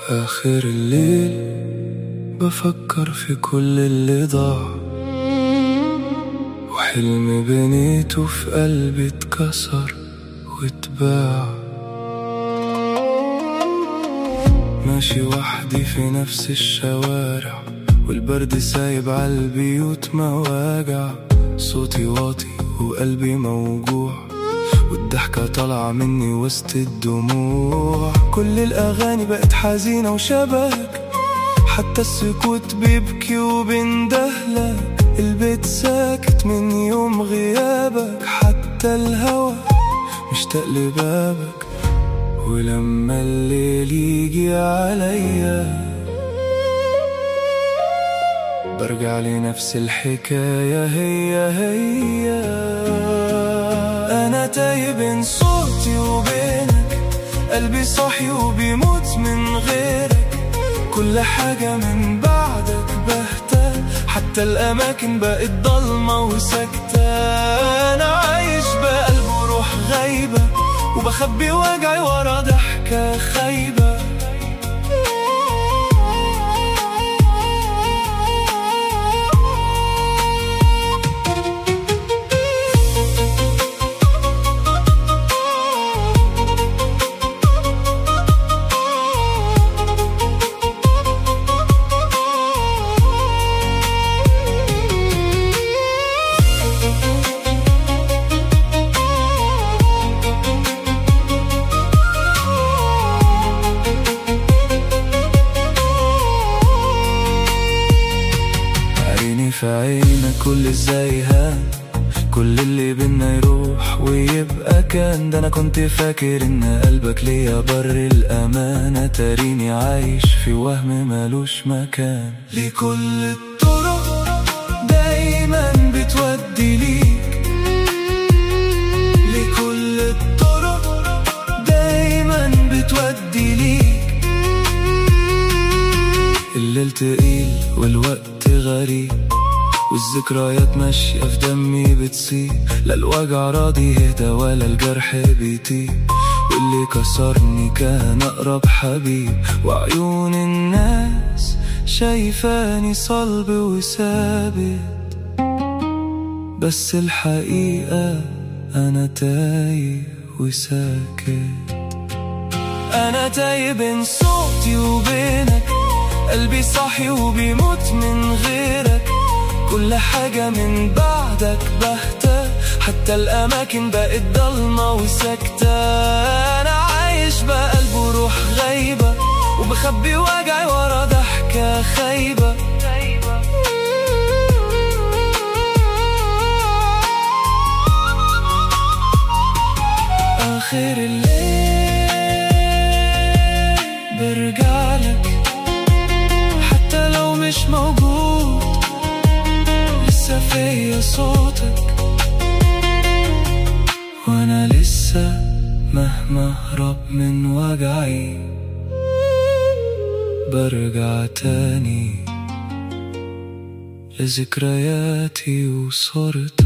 آخر الليل بفكر في كل اللي ضاع وحلم بنيته في قلبي اتكسر واتباع ماشي وحدي في نفس الشوارع والبرد سايب عالبيوت مواجع صوتي واطي وقلبي موجوع والضحكة طالعة مني وسط الدموع كل الأغاني بقت حزينة وشبك حتى السكوت بيبكي وبندهلك البيت ساكت من يوم غيابك حتى الهوى مشتاق لبابك ولما الليل يجي عليا برجع لنفس الحكاية هي هي أنا تايه بين صوتي وبينك قلبي صاحي وبيموت من غيرك كل حاجة من بعدك بهتة حتى الأماكن بقت ضلمة وساكتة أنا عايش بقلب وروح غايبة وبخبي وجعي ورا ضحكة خايبة عيني في عينك كل ازاي هان كل اللي بينا يروح ويبقى كان ده انا كنت فاكر ان قلبك ليا بر الامانة تاريني عايش في وهم مالوش مكان لكل الطرق دايما بتودي ليك لكل الطرق دايما بتودي ليك الليل تقيل والوقت غريب والذكريات ماشية في دمي بتصيب لا الوجع راضي يهدى ولا الجرح بيطيب واللي كسرني كان أقرب حبيب وعيون الناس شايفاني صلب وثابت بس الحقيقة أنا تايه وساكت أنا تايه بين صوتي وبينك قلبي صاحي وبيموت من غيرك كل حاجة من بعدك بهتة حتى الأماكن بقت ضلمة وساكتة أنا عايش بقلب وروح غايبة وبخبي وجعي ورا ضحكة خايبة آخر الليل برجع لك حتى لو مش موجود لسه فيا صوتك وانا لسه مهما اهرب من وجعي برجع تاني لذكرياتي وصورتك